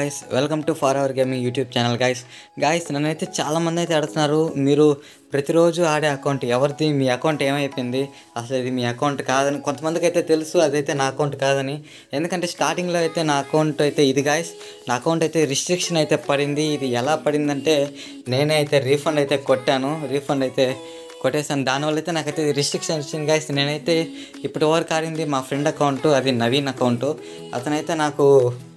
guys welcome to for our gaming YouTube channel guys guys నన్నైతే చాలామంది అయితే అడుగుతున్నారు మీరు ప్రతిరోజు ఆడే అకౌంట్ ఎవరిది మీ అకౌంట్ ఏమైపోయింది అసలు ఇది మీ అకౌంట్ కాదని కొంతమందికి అయితే తెలుసు అదైతే నా అకౌంట్ కాదని ఎందుకంటే స్టార్టింగ్లో అయితే నా అకౌంట్ అయితే ఇది గాయస్ నా అకౌంట్ అయితే రిస్ట్రిక్షన్ అయితే పడింది ఇది ఎలా పడిందంటే నేనే అయితే రీఫండ్ అయితే కొట్టాను రీఫండ్ అయితే కొట్టేసాను దానివల్ల అయితే నాకైతే రిస్ట్రిక్షన్ వచ్చింది గాయస్ నేనైతే ఇప్పటి వరకు ఆడింది మా ఫ్రెండ్ అకౌంట్ అది నవీన్ అకౌంట్ అతనైతే నాకు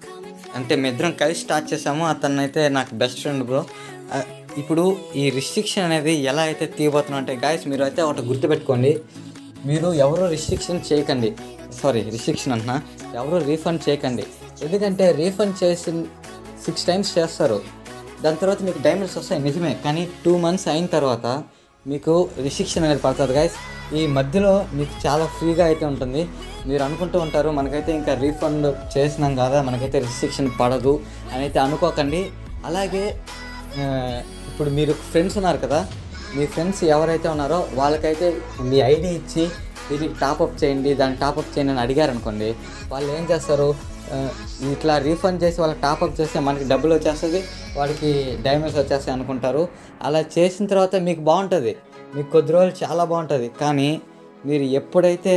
అంటే మీ ఇద్దరం కలిసి స్టార్ట్ చేసాము అతను అయితే నాకు బెస్ట్ ఫ్రెండ్ బ్రో ఆ, ఇప్పుడు ఈ రిస్ట్రిక్షన్ అనేది ఎలా అయితే తీయబోతున్నాం అంటే గాయస్ మీరు అయితే ఒకటి గుర్తుపెట్టుకోండి మీరు ఎవరు రిస్ట్రిక్షన్ చేయకండి సారీ రిస్ట్రిక్షన్ అంటున్నా ఎవరు రీఫండ్ చేయకండి ఎందుకంటే రీఫండ్ చేసి సిక్స్ టైమ్స్ చేస్తారు దాని తర్వాత మీకు డైమండ్స్ వస్తాయి నిజమే కానీ టూ మంత్స్ అయిన తర్వాత మీకు రిస్ట్రిక్షన్ అనేది పడుతుంది గాయస్ ఈ మధ్యలో మీకు చాలా ఫ్రీగా అయితే ఉంటుంది మీరు అనుకుంటూ ఉంటారు మనకైతే ఇంకా రీఫండ్ చేసినాం కదా మనకైతే రిస్ట్రిక్షన్ పడదు అని అయితే అనుకోకండి అలాగే ఆ, ఇప్పుడు మీరు ఫ్రెండ్స్ ఉన్నారు కదా మీ ఫ్రెండ్స్ ఎవరైతే ఉన్నారో వాళ్ళకైతే మీ ఐడి ఇచ్చి దీనికి టాప్అప్ చేయండి దాన్ని టాప్అప్ చేయండి అని అడిగారు అనుకోండి వాళ్ళు ఏం చేస్తారు ఆ, ఇట్లా రీఫండ్ చేసి వాళ్ళకి టాప్అప్ చేస్తే మనకి డబ్బులు వచ్చేస్తుంది వాడికి డైమండ్స్ వచ్చేస్తాయి అనుకుంటారు అలా చేసిన తర్వాత మీకు బాగుంటుంది మీకు కొద్ది రోజులు చాలా బాగుంటుంది కానీ మీరు ఎప్పుడైతే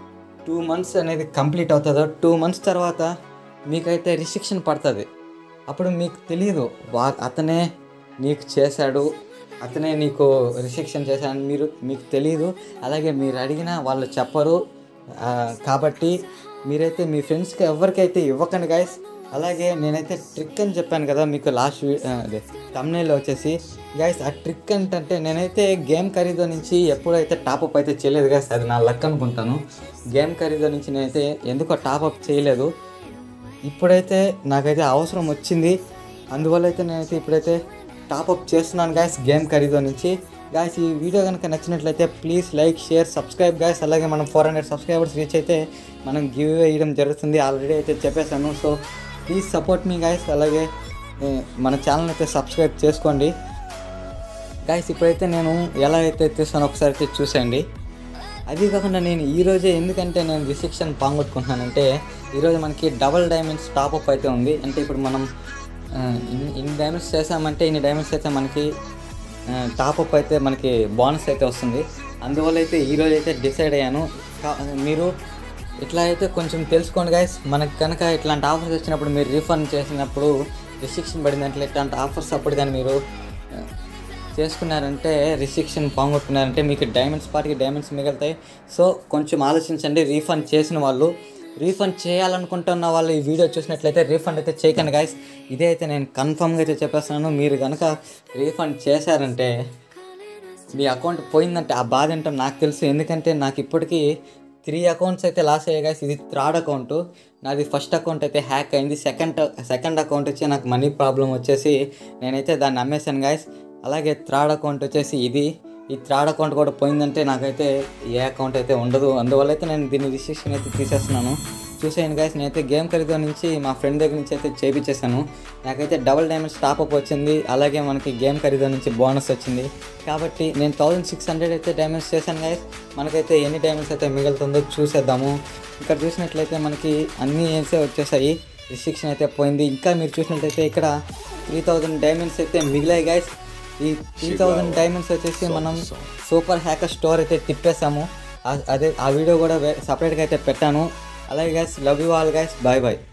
టూ మంత్స్ అనేది కంప్లీట్ అవుతుందో టూ మంత్స్ తర్వాత మీకైతే రిస్ట్రిక్షన్ పడుతుంది అప్పుడు మీకు తెలియదు వా అతనే నీకు చేశాడు అతనే నీకు రిస్ట్రిక్షన్ చేశాడు మీరు మీకు తెలియదు అలాగే మీరు అడిగినా వాళ్ళు చెప్పరు ఆ, కాబట్టి మీరైతే మీ ఫ్రెండ్స్కి ఎవరికైతే ఇవ్వకండి గాయస్ అలాగే నేనైతే ట్రిక్ అని చెప్పాను కదా మీకు లాస్ట్ అదే తమ్నేలో వచ్చేసి గాయస్ ఆ ట్రిక్ ఏంటంటే నేనైతే గేమ్ ఖరీదు నుంచి ఎప్పుడైతే టాప్అప్ అయితే చేయలేదు గాయస్ అది నా లక్ అనుకుంటాను గేమ్ ఖరీదు నుంచి నేనైతే ఎందుకో టాప్అప్ చేయలేదు ఇప్పుడైతే నాకైతే అవసరం వచ్చింది అందువల్ల అయితే నేనైతే ఇప్పుడైతే టాప్అప్ చేస్తున్నాను గాయస్ గేమ్ ఖరీదు నుంచి గాయస్ ఈ వీడియో కనుక నచ్చినట్లయితే please like share subscribe guys అలాగే మనం ఫోర్ హండ్రెడ్ సబ్స్క్రైబర్స్ రీచ్ అయితే మనం గివ్ వేయడం జరుగుతుంది ఆల్రెడీ అయితే చెప్పేశాను so please support me guys అలాగే ఏ, మన ఛానల్ అయితే సబ్స్క్రైబ్ చేసుకోండి గాయస్ ఇప్పుడైతే నేను ఎలా అయితే తీస్తానో ఒకసారి అయితే చూసేయండి అది కాకుండా నేను ఈరోజే ఎందుకంటే నేను రిస్ట్రిక్షన్ పాంగొట్టుకుంటున్నానంటే ఈరోజు మనకి డబల్ డైమండ్స్ టాప్అప్ అయితే ఉంది అంటే ఇప్పుడు మనం ఆ, ఇన్ని ఇన్ని డైమండ్స్ చేసామంటే ఇన్ని డైమండ్స్ అయితే మనకి టాప్అప్ అయితే మనకి బోనస్ అయితే వస్తుంది అందువల్ల అయితే ఈరోజు అయితే డిసైడ్ అయ్యాను కా- మీరు ఇట్లా అయితే కొంచెం తెలుసుకోండి గైస్ మనకి కనుక ఇట్లాంటి ఆఫర్స్ వచ్చినప్పుడు మీరు రీఫండ్ చేసినప్పుడు రిస్ట్రిక్షన్ పడింది అంటే ఇట్లాంటి ఆఫర్స్ అప్పుడు కానీ మీరు ఆ, చేసుకున్నారంటే రిస్ట్రిక్షన్ పోగొట్టుకున్నారంటే మీకు డైమండ్స్ పాటికి డైమండ్స్ మిగులుతాయి సో కొంచెం ఆలోచించండి రీఫండ్ చేసిన వాళ్ళు రీఫండ్ చేయాలనుకుంటున్న వాళ్ళు ఈ వీడియో చూసినట్లయితే రీఫండ్ అయితే చేయకండి గాయస్ ఇదే అయితే నేను కన్ఫర్మ్గా అయితే చెప్పేస్తున్నాను మీరు కనుక రీఫండ్ చేశారంటే మీ అకౌంట్ పోయిందంటే ఆ బాధ ఏంటో నాకు తెలుసు ఎందుకంటే నాకు ఇప్పటికీ త్రీ అకౌంట్స్ అయితే లాస్ అయ్యాయి గాయస్ ఇది థర్డ్ అకౌంట్ నాది ఫస్ట్ అకౌంట్ అయితే హ్యాక్ అయింది సెకండ్ సెకండ్ అకౌంట్ వచ్చి నాకు మనీ ప్రాబ్లం వచ్చేసి నేనైతే దాన్ని అమ్మేశాను గాయస్ అలాగే థర్డ్ అకౌంట్ వచ్చేసి ఇది ఈ థర్డ్ అకౌంట్ కూడా పోయిందంటే నాకైతే ఏ అకౌంట్ అయితే ఉండదు అందువల్ల అయితే నేను దీన్ని రిజిస్ట్రేషన్ అయితే తీసేస్తున్నాను చూసేయండి గాయస్ నేనైతే గేమ్ ఖరీదు నుంచి మా ఫ్రెండ్ దగ్గర నుంచి అయితే చేపించేసాను నాకైతే డబుల్ డామేజ్ టాప్అప్ వచ్చింది అలాగే మనకి గేమ్ ఖరీదు నుంచి బోనస్ వచ్చింది కాబట్టి నేను థౌజండ్ సిక్స్ హండ్రెడ్ అయితే డ్యామేజ్ చేశాను గాయస్ మనకైతే ఎన్ని డ్యామేజ్ అయితే మిగులుతుందో చూసేద్దాము ఇక్కడ చూసినట్లయితే మనకి అన్ని ఏన్సే వచ్చేసాయి రిస్ట్రిక్షన్ అయితే పోయింది ఇంకా మీరు చూసినట్లయితే ఇక్కడ త్రీ థౌజండ్ డైమండ్స్ అయితే మిగిలాయి గాయస్ ఈ త్రీ థౌజండ్ డైమండ్స్ వచ్చేసి మనం సూపర్ హ్యాకర్ స్టోర్ అయితే తిప్పేసాము ఆ- అదే ఆ వీడియో కూడా సపరేట్గా అయితే పెట్టాను అలాగే guys love you all guys bye bye